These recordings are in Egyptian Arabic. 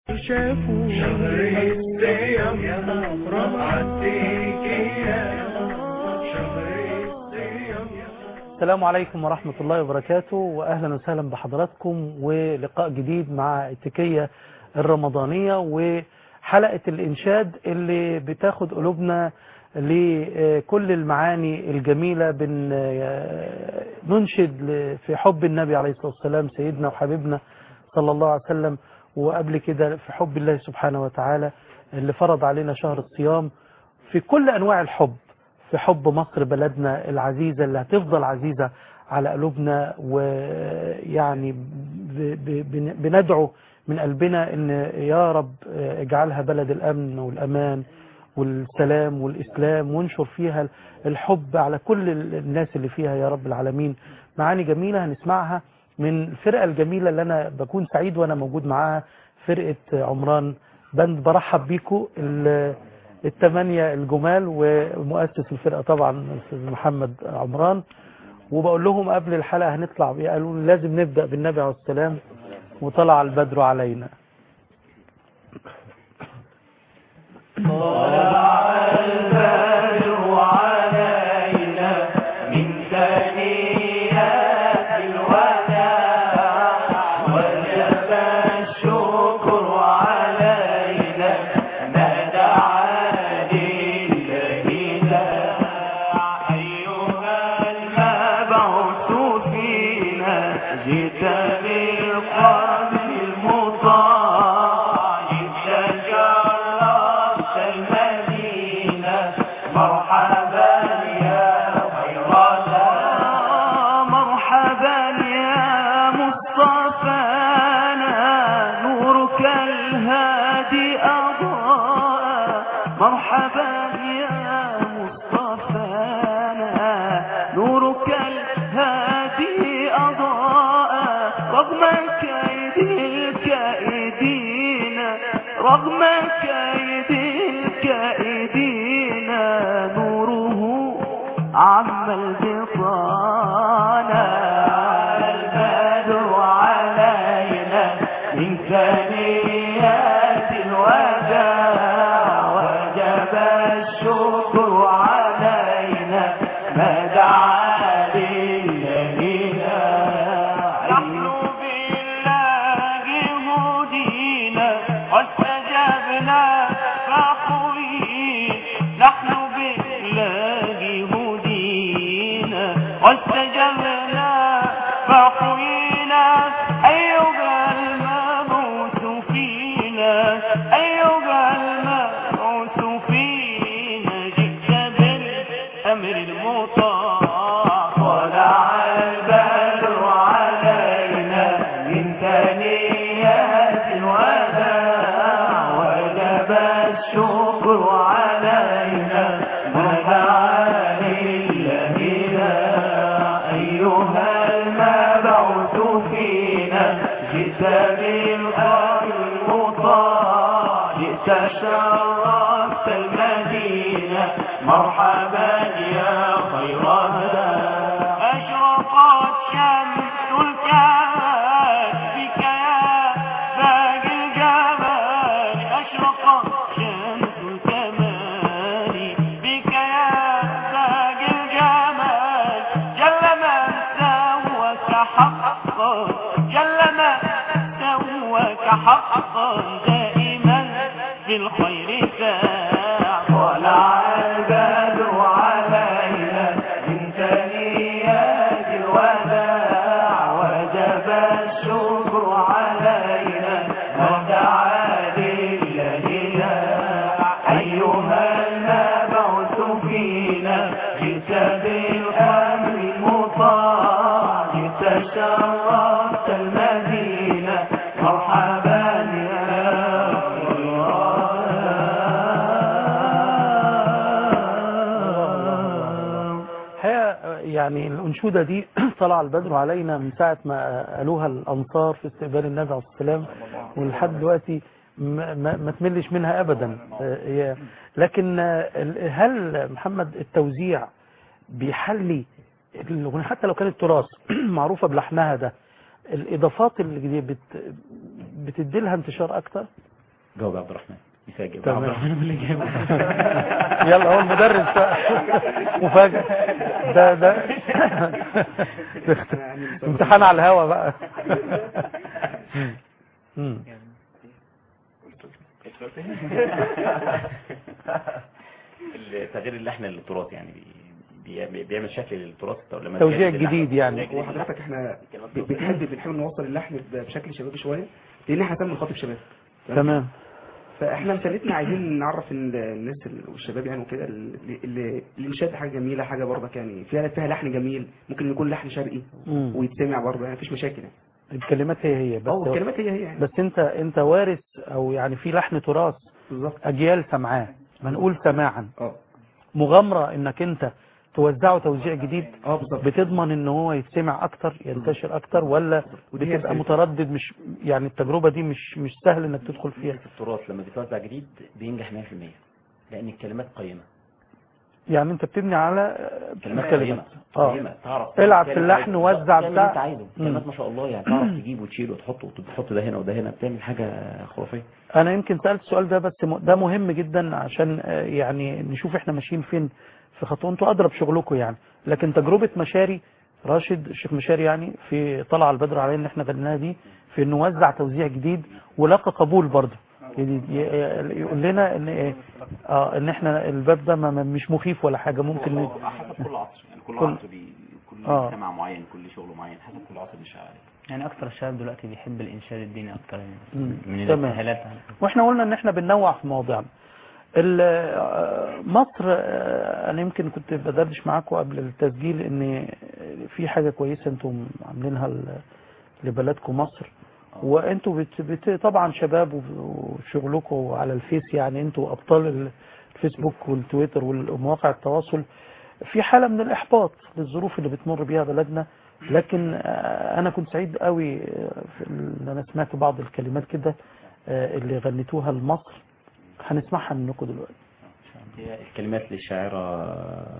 شافوا شهر الصيام عديك يا شهر الصيام السلام عليكم ورحمة الله وبركاته وأهلا وسهلا بحضراتكم ولقاء جديد مع التكية الرمضانية وحلقة الإنشاد اللي بتاخد قلوبنا لكل المعاني الجميلة بننشد في حب النبي عليه الصلاة والسلام سيدنا وحبيبنا صلى الله عليه وسلم وقبل كده في حب الله سبحانه وتعالى اللي فرض علينا شهر الصيام في كل أنواع الحب في حب مصر بلدنا العزيزة اللي هتفضل عزيزة على قلوبنا ويعني ب- ب- بندعو من قلبنا ان يا رب اجعلها بلد الامن والامان والسلام والاسلام وانشر فيها الحب على كل الناس اللي فيها يا رب العالمين معاني جميلة هنسمعها من الفرقة الجميلة اللي انا بكون سعيد وانا موجود معاها فرقة عمران بند برحب بيكم ال- الثمانية الجمال ومؤسس الفرقة طبعا الاستاذ محمد عمران وبقول لهم قبل الحلقة هنطلع بيه قالوا لي لازم نبدأ بالنبي عليه السلام وطلع البدر علينا جئت بالقلب المطاع تجربت المدينة مرحبا يا خير مرحبا يا مصطفانا نورك الهادي أضاء مرحبا يا مصطفانا نورك الهادي أضاء رغم كيد الكائدين رغم كيد الكائدين نوره عم البطانة البدر علينا من ثنيات الوداع وجب الشكر علينا ما دعا للذينا نحن بالله هدينا واستجبنا فقوي نحن بالله هدينا واستجبنا فقوينا أيها المبعوث فينا أيها المبعوث فينا جئت بالأمر المطاع طلع البدر علينا من ثنيات الوداع وجب الشكر علينا ما دعا لله أيها المبعوث فينا جئت بالقول المطاع جئت شرفت المدينة مرحبا يا خير هدى أشرقت شمس الكمال بك يا باقي الجمال أشرقت شمس الكمال بك يا باقي الجمال جل من سواك حقا جل من سواك حقا دائما في الخير ساع طلع البدر علينا من ثنيات الوداع وجب الشكر علينا ودعا لله أيها المبعوث فينا جئت بالأمر المطاع جئت شرفت المدينة مرحبا يا الله الحقيقة يعني الأنشودة دي طلع البدر علينا من ساعة ما قالوها الأنصار في استقبال النبي عليه السلام ولحد دلوقتي ما, ما ما تملش منها أبدا آه، هي- لكن آه، ال- هل محمد التوزيع بيحلي الأغنية حتى لو كانت تراث معروفة بلحنها ده الإضافات اللي دي بت بتدي لها انتشار أكتر جاوب يا عبد الرحمن يفاجئ تمام. عبد الرحمن هو اللي جاوب يلا هو المدرس بقى مفاجأة ده ده امتحان على الهوا بقى مم. تغيير اللحن للتراث يعني بي- بي- بيعمل شكل للتراث أو لما توزيع بيعمل اللحن. جديد يعني. توزيع هو جديد. حضرتك احنا ب- بنحب بنحاول نوصل اللحن ب- بشكل شبابي شويه لان احنا تم نخاطب شباب تمام فاحنا مسألتنا عايزين نعرف ال- الناس ال- والشباب يعني وكده ال- ال- الانشاد حاجه جميله حاجه برضك يعني فيها فيها لحن جميل ممكن يكون لحن شرقي مم. ويتسمع برضه يعني مفيش مشاكل يعني الكلمات هي هي اه بس الكلمات هي هي يعني بس انت انت وارث او يعني في لحن تراث بالظبط اجيال سمعاه منقول سماعا اه مغامرة انك انت توزعه توزيع جديد اه بالظبط بتضمن ان هو يتسمع اكتر ينتشر اكتر ولا ودي هي بتبقى الفكرة. متردد مش يعني التجربة دي مش مش سهل انك تدخل فيها في التراث لما بيتوزع جديد بينجح 100% لأن الكلمات قيمة يعني انت بتبني على كلمات كلمات قيمة اه قيمة تعرف العب في تعمل اللحن عايزه. وزع تعمل اللي بتاع. انت عايزه مم. كلمات ما شاء الله يعني تعرف تجيب وتشيل وتحط وتحط ده هنا وده هنا بتعمل حاجة خرافية انا يمكن سألت السؤال ده بس م- ده مهم جدا عشان آه، يعني نشوف احنا ماشيين فين في خطوة انتوا اضرب شغلكم يعني لكن تجربة مشاري راشد الشيخ مشاري يعني في طلع البدر علينا اللي احنا غناها دي في انه وزع توزيع جديد ولقى قبول برضه يعني ي- ي- يقول لنا ان إيه، اه ان احنا الباب ده ما- ما- مش مخيف ولا حاجة ممكن ن- حسب كل عصر يعني كل كل- عصر بي كل آه. مجتمع معين كل شغل معين حسب كل عصر مش عارف يعني اكثر الشباب دلوقتي بيحب الانشاد الديني اكتر مم. من من تمام. السهالات واحنا قلنا ان احنا بننوع في مواضيعنا ال- آه، مصر آه، انا يمكن كنت بدردش معاكم قبل التسجيل ان في حاجه كويسه انتم عاملينها ل- لبلدكم مصر وانتوا بت بت طبعا شباب وشغلكم على الفيس يعني انتوا ابطال الفيسبوك والتويتر ومواقع التواصل في حاله من الاحباط للظروف اللي بتمر بيها بلدنا لكن آه، انا كنت سعيد قوي آه، في ان انا سمعت بعض الكلمات كده آه، اللي غنيتوها لمصر هنسمعها منكم دلوقتي هي الكلمات للشاعرة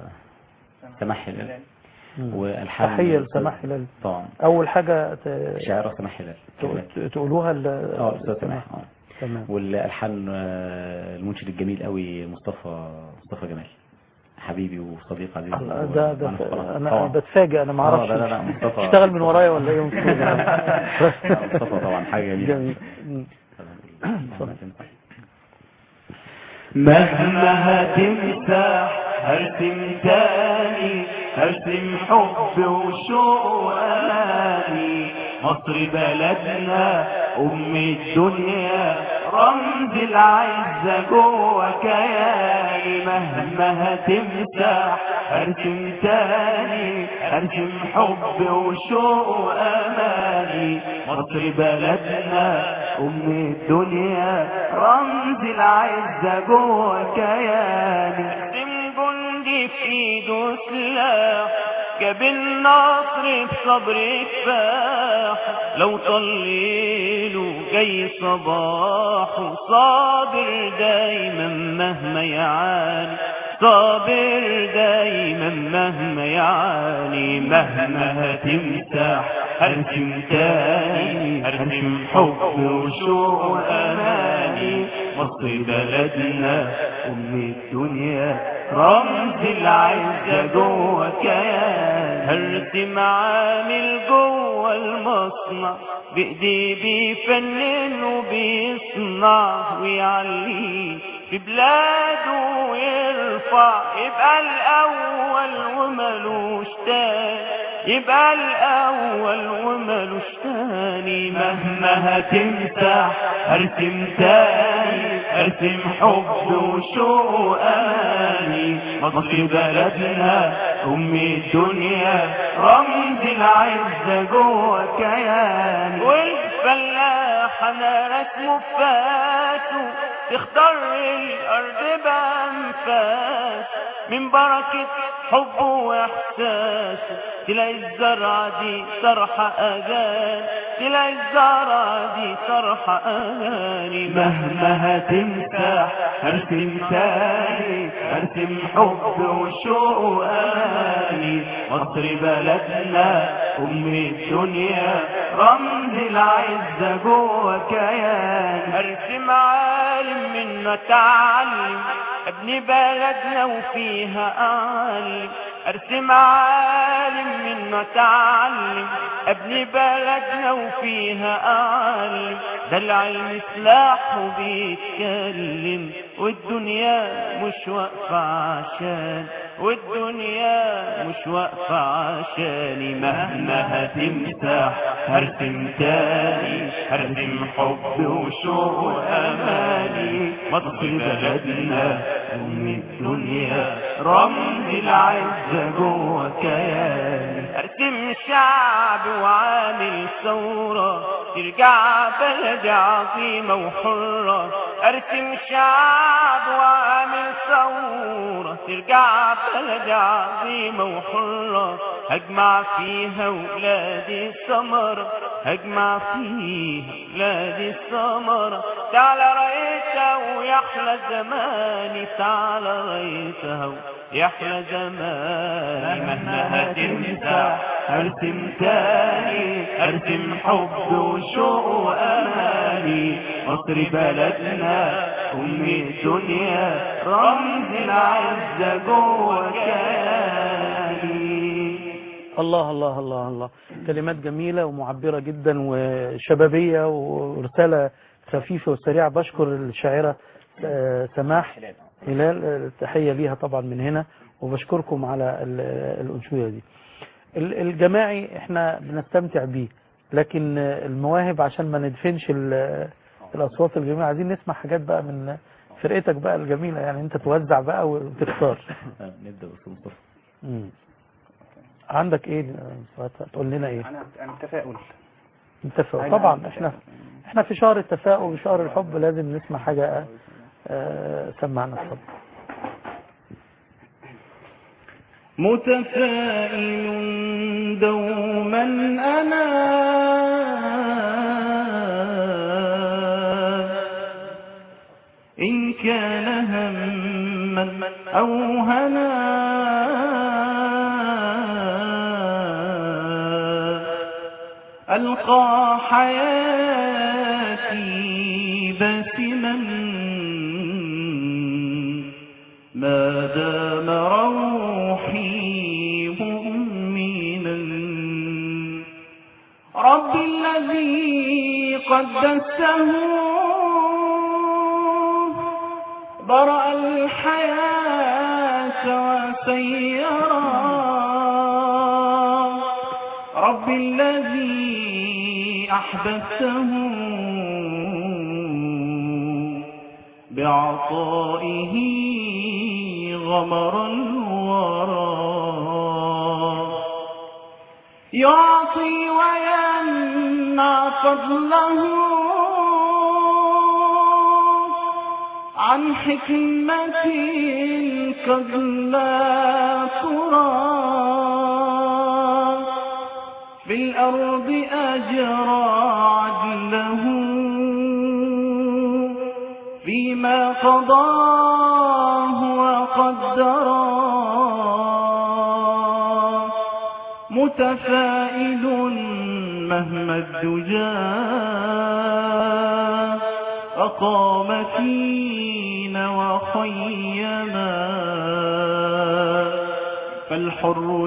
سماح هلال والحان تحيه لسماح هلال طبعا اول حاجه ت- الشاعرة سماح هلال كلمات. ت- تقولوها ل- اه الاستاذ سماح اه تمام والالحان آه، المنشد الجميل قوي مصطفى مصطفى جمال حبيبي وصديق عزيز الله، ده ده وأنا في قناة. انا طبعاً. بتفاجئ انا ما آه، اعرفش لا لا لا مصطفى اشتغل من ورايا ولا ايه لا، مصطفى طبعا حاجه جميله جميل مم. مهما هتمسح هرسم تاني هرسم حب وشوق واماني مصر بلدنا ام الدنيا رمز العزة جوه كياني مهما هتمسح هرسم تاني هرسم حب وشوق واماني مصر بلدنا ام الدنيا رمز العزة جوه كياني ارسم جندي في ايده سلاح جاب النصر في صبر كفاح لو طليله جاي صباح صابر دايما مهما يعاني صابر دايما مهما يعاني مهما هتمسح هرسم تاني هرسم حب وشوق اماني مصر بلدنا ام الدنيا رمز العزة جوه كيان هرسم عامل جوه المصنع بايديه بيفنن وبيصنع ويعليه في بلاده ويرفع يبقى الاول وملوش تاني يبقى الأول وملوش تاني مهما هتمسح هرسم تاني هرسم حب وشوق أماني مصر بلدنا أم الدنيا رمز العزة جوه كياني والفلاح أنا رسمه فاته تختار الأرض بأنفاس من بركة حبه وإحساسه تلاقي الزرعة دي صرحة أغاني تلاقي الزرعة دي صرحة أغاني مهما هتمسح هرسم تاني هرسم حب وشوق وأماني مصر بلدنا أم الدنيا رمز العزة جوه كيان ارسم عالم منه اتعلم ابني بلدنا وفيها اعلم ارسم عالم منه اتعلم ابني بلدنا وفيها اعلم ده العلم سلاح وبيتكلم والدنيا مش واقفة عشان والدنيا مش واقفة عشاني مهما هتمسح هرسم تاني هرسم حب وشوق واماني مصر بلدنا ام الدنيا رمز العزة جوه كياني ارسم شعب وعامل ثورة ترجع بلد عظيمة وحرة ارسم شعب وعامل ثورة ترجع بلد عظيمة وحرة هجمع فيها ولادي السمرة هجمع فيها ولادي السمرة تعالى رايتها ويحلى زماني تعالى رايتها يحلى زماني مهما هتمسح ارسم تاني ارسم حب وشوق واماني مصر بلدنا ام الدنيا رمز العزة جوه كياني الله الله الله الله كلمات جميلة ومعبرة جدا وشبابية ورسالة خفيفة وسريعة بشكر الشاعرة آه، سماح هلال آه، تحية ليها طبعا من هنا وبشكركم على ال- الأنشودة دي ال- الجماعي احنا بنستمتع بيه لكن آه، المواهب عشان ما ندفنش ال- الأصوات الجميلة عايزين نسمع حاجات بقى من فرقتك بقى الجميلة يعني انت توزع بقى وتختار نبدأ بأستاذ مصطفى مم. عندك ايه آه، تقول لنا ايه انا انا التفاؤل التفاؤل أيوة، طبعا أيوة. احنا احنا في شهر التفاؤل وشهر الحب لازم نسمع حاجة آه، سمعنا الصبر متفائل دوما أنا إن كان هما أو هنا ألقى حياتي باسما ما دام روحي مؤمنا رب الذي قدسته برأ الحياة وسيرا رب الذي أحببته بعطائه غمر الورى يعطي ويمنع فضله عن حكمة قد لا ترى في الأرض أجرى عدله فيما قضاه وقدره متفائل مهما الدجى أقام فينا وخيما فالحر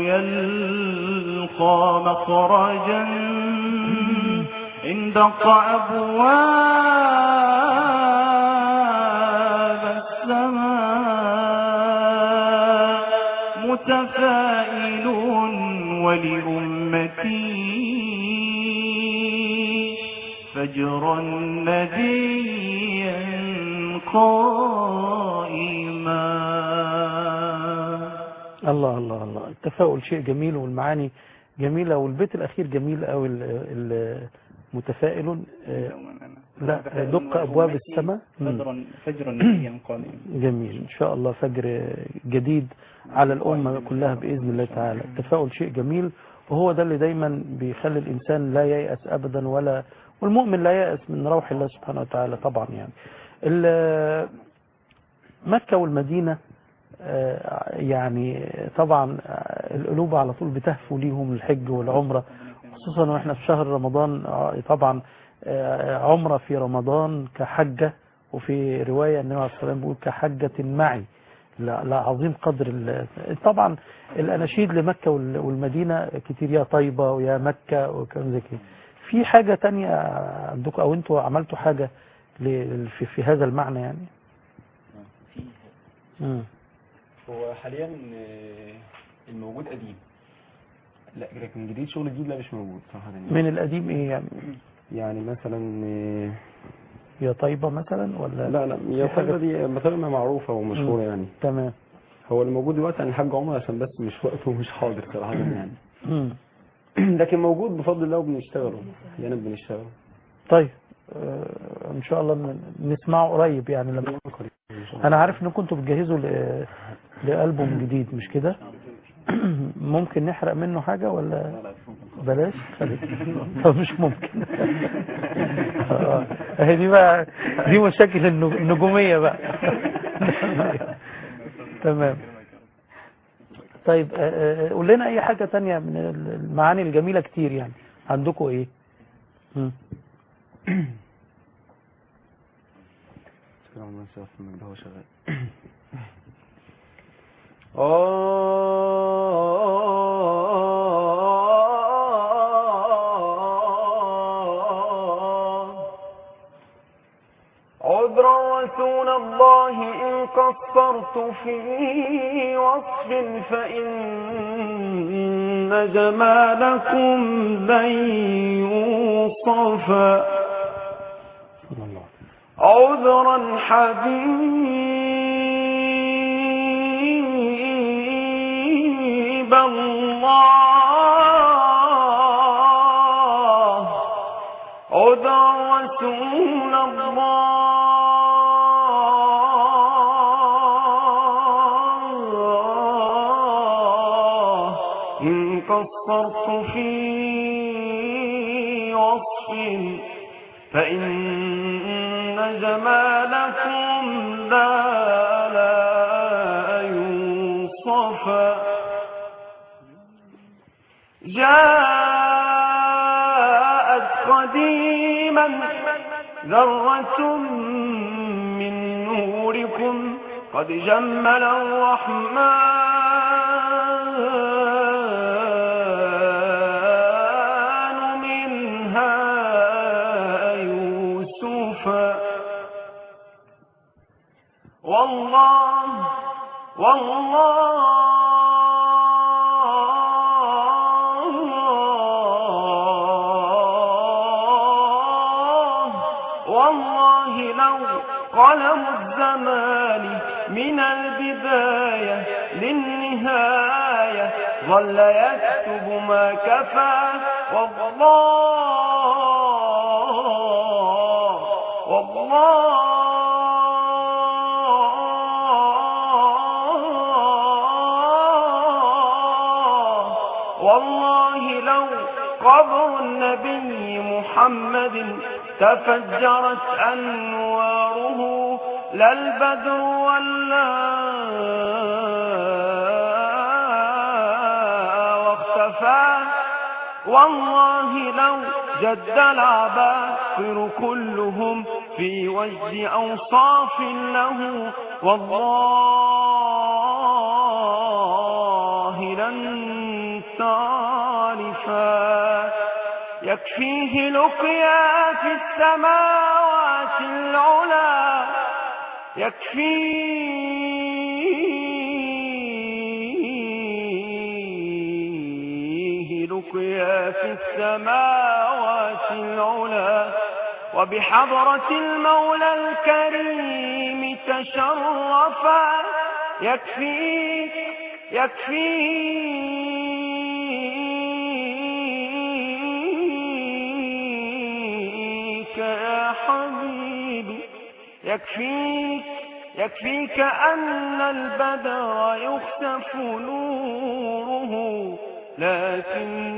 يلقى مخرجا إن دق أبواب السماء متفائل ولأمتي فجرا نديا قائما الله الله الله التفاؤل شيء جميل والمعاني جميلة والبيت الأخير جميل أو متفائل آه، لا دق أبواب السماء مم. فجرا فجرا نبيا قادما جميل إن شاء الله فجر جديد على الأمة كلها بإذن الله تعالى التفاؤل شيء جميل وهو ده اللي دايما بيخلي الإنسان لا ييأس أبدا ولا والمؤمن لا ييأس من روح الله سبحانه وتعالى طبعا يعني ال- مكة والمدينة آه، يعني طبعا آه، القلوب على طول بتهفو ليهم الحج والعمرة وخصوصا واحنا في شهر رمضان آه، طبعا آه، عمرة في رمضان كحجة وفي رواية النبي عليه الصلاة والسلام بيقول كحجة معي لا لا عظيم قدر ال- طبعا الأناشيد لمكة وال- والمدينة كتير يا طيبة ويا مكة وكلام زي كده في حاجة تانية عندكم أو أنتوا عملتوا حاجة ل- في, في هذا المعنى يعني مم. هو حاليا آه، الموجود قديم لا لكن جديد شغل جديد لا مش موجود صراحة يعني. من القديم إيه يعني يعني مثلا آه، يا طيبة مثلا ولا لا لا هي في حاجة- الحاجة دي مثلا معروفة ومشهورة يعني تمام هو الموجود دلوقتي عن الحاج عمر عشان بس مش وقته ومش حاضر صراحة يعني مم. لكن موجود بفضل الله وبنشتغله احيانا بنشتغل طيب آه، ان شاء الله ن- نسمعه قريب يعني لما انا عارف ان كنتوا بتجهزوا ل- لألبوم جديد مش كده ممكن نحرق منه حاجة ولا بلاش خليك. طب مش ممكن آه، هي دي بقى دي مشاكل النج- النجومية بقى تمام طيب آه، آه، قول لنا اي حاجة تانية من المعاني الجميلة كتير يعني عندكم ايه مم. شكرا الله يشرف المجد هو شغال عذرا رسول الله إن قصرت في وصف فإن جمالكم لن يوصفا عذرا حبيب الله عذرا رسول الله إن قصرت في وصف فإن جمالكم لا لا يوصفا جاءت قديما ذرة من نوركم قد جمل الرحمن منها يوسفا والله والله والله لو قلم الزمان من البداية للنهاية ظل يكتب ما كفى والله والله والله لو قبر النبي محمد تفجرت أنواره لا البدر ولا واختفى والله لو جد العباقر كلهم في وجد أوصاف له والله لن تعرفا يكفيه لقيا في السماوات العلا يكفيه لقيا في السماوات العلا وبحضرة المولى الكريم تشرفا يكفيك يكفيك يا حبيبي يكفيك يكفيك أن البدر يخسف نوره لكن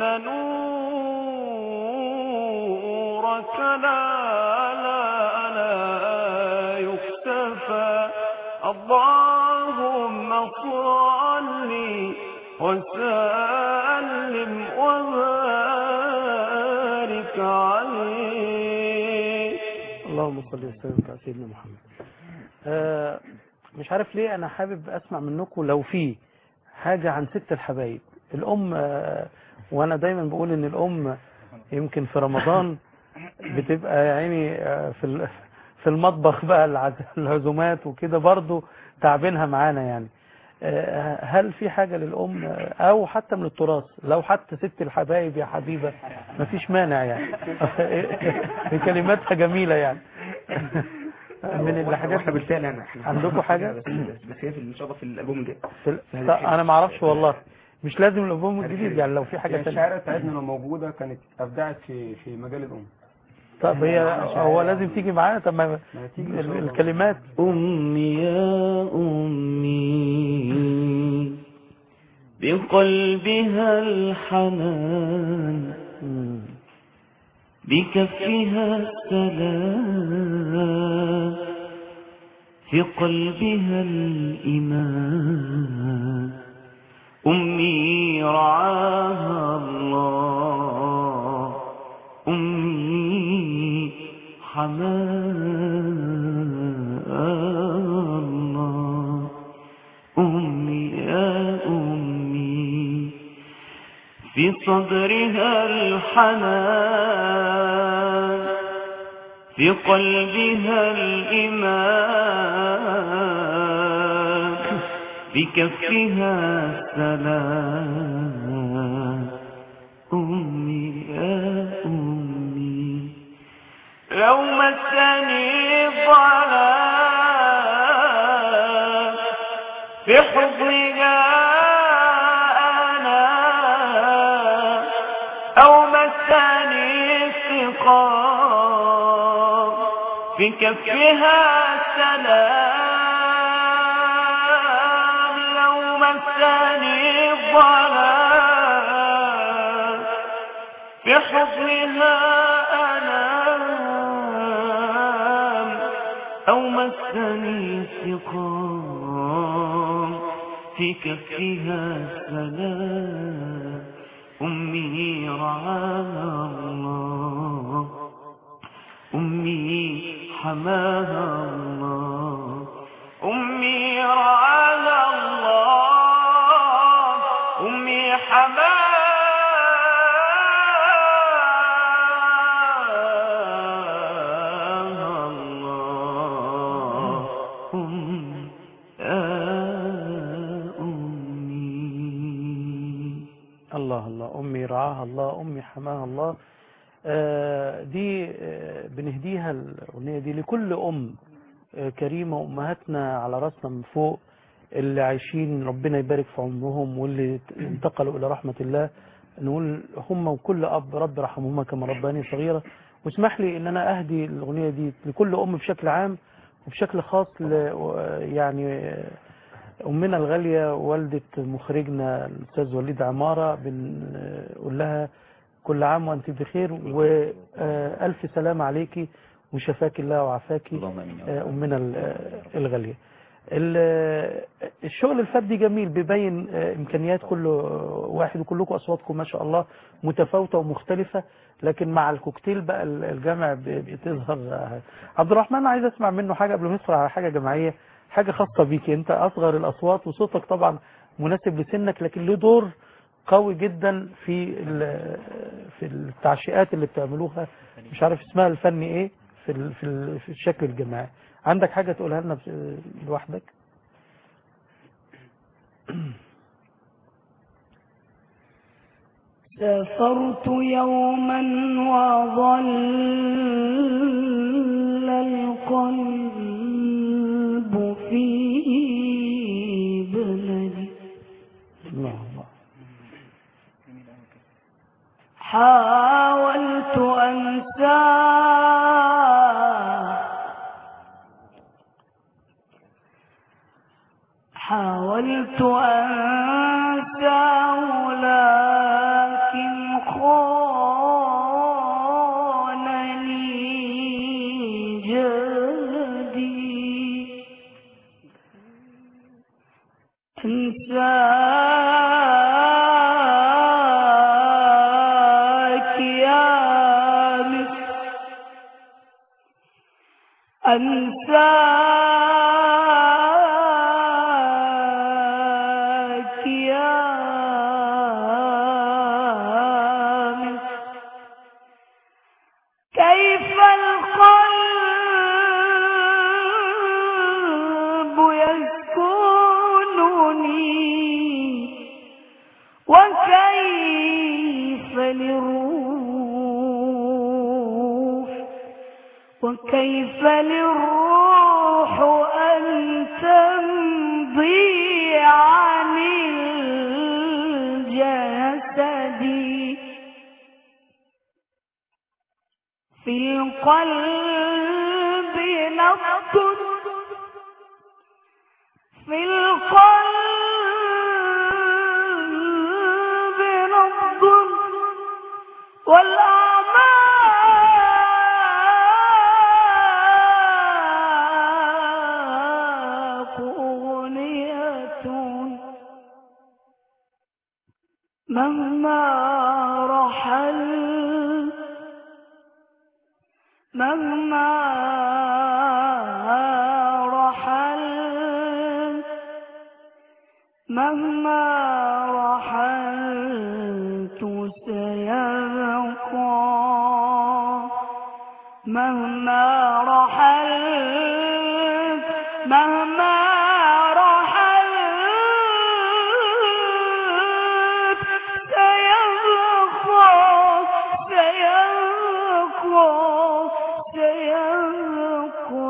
نورك لا لا لا يختفى اللهم صل وسلم وبارك لك عليه اللهم صل وسلم على سيدنا محمد آه مش عارف ليه انا حابب اسمع منكم لو في حاجة عن ست الحبايب الام آه وانا دايما بقول ان الام يمكن في رمضان بتبقى يا عيني آه، في ال- في المطبخ بقى العز- العزومات وكده برضو تعبينها معانا يعني آه، هل في حاجة للأم آه، أو حتى من التراث لو حتى ست الحبايب يا حبيبة مفيش مانع يعني كلماتها جميلة يعني من الحاجات واحنا بالفعل انا احنا عندكم حاجة؟ بس, بس, بس هي في ان شاء الله في الالبوم الجاي في ال- طب انا ما اعرفش والله مش لازم الالبوم الجديد يعني لو في حاجه يعني ثانيه الشاعرة بتاعتنا لو موجودة كانت أبدعت في في مجال الأم طب هي هو لازم تيجي معانا طب ما ما تيجي إن شاء ال- الله. الكلمات أمي يا أمي بقلبها الحنان مم. بكفها السلام في قلبها الإيمان أمي رعاها الله أمي حماها الله أمي يا أمي في صدرها الحنان في قلبها الإيمان بكفها السلام أمي يا أمي لو مسني الضلال في حضنها أنا أو مسني السقام في كفها السلام لو مسني الضلال في حضنها أنام أو مسني سقام في كفها السلام أمي رعاها الله أمي حماها الله أمي رعاها الله أمي حماها الله أم يا أمي الله الله امي رعاها الله امي حماها الله آه، دي آه، بنهديها الاغنيه دي لكل ام آه، كريمه امهاتنا على راسنا من فوق اللي عايشين ربنا يبارك في عمرهم واللي انتقلوا الى رحمه الله نقول هم وكل اب رب رحمهما كما رباني صغيره واسمح لي ان انا اهدي الاغنيه دي لكل ام بشكل عام وبشكل خاص ل يعني آه، أمنا الغالية والدة مخرجنا الأستاذ وليد عمارة بنقول لها كل عام وأنت بخير وألف سلام عليكي وشفاك الله وعافاكي اللهم امين يا رب. آه، أمنا ال- آه، الغالية ال- الشغل الفردي جميل بيبين آه، إمكانيات كل واحد وكلكم أصواتكم ما شاء الله متفاوتة ومختلفة لكن مع الكوكتيل بقى ال- الجامع ب- بتظهر آه، عبد الرحمن عايز أسمع منه حاجة قبل ما ندخل على حاجة جماعية حاجة خاصة بيك أنت أصغر الأصوات وصوتك طبعا مناسب لسنك لكن له دور قوي جدا في ال- في التعشيقات اللي بتعملوها مش عارف اسمها الفني ايه في ال- في ال- في الشكل الجماعي عندك حاجة تقولها لنا بس- لوحدك سافرت يوما وظل القلب في بلدي الله الله حاولت أنساه حاولت أنساه لكن خانني جدي انساك يا القلب نبض في القلب نبض والأعماق أغنية مهما رحل مهما رحل مهما رحلت سيبقى مهما رحلت مهما رحلت سيبقى سيبقى سيبقى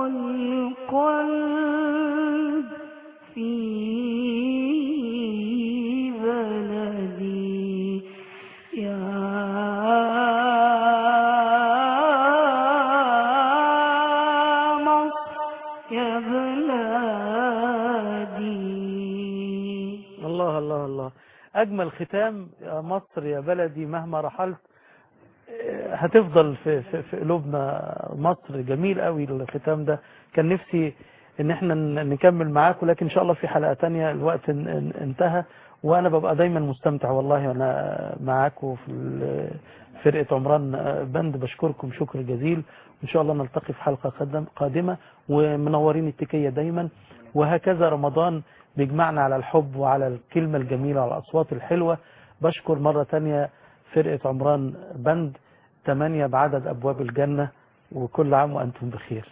القلب في بلدي يا مصر يا بلادي الله الله الله أجمل ختام يا مصر يا بلدي مهما رحلت آه، هتفضل في, في, في قلوبنا مصر جميل قوي الختام ده كان نفسي ان احنا ن- نكمل معاكم لكن ان شاء الله في حلقة تانية الوقت ان- ان- انتهى وانا ببقى دايما مستمتع والله وانا معاكم في ال- فرقة عمران بند بشكركم شكر جزيل وان شاء الله نلتقي في حلقة قدم- قادمة ومنورين التكية دايما وهكذا رمضان بيجمعنا على الحب وعلى الكلمة الجميلة وعلى الأصوات الحلوة بشكر مرة تانية فرقة عمران بند ثمانية بعدد أبواب الجنة وكل عام وأنتم بخير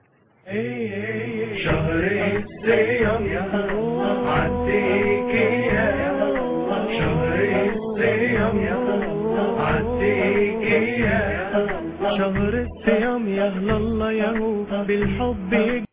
شهر الصيام عديك يا شهر الصيام عديك يا شهر الصيام يا الله يا هو بالحب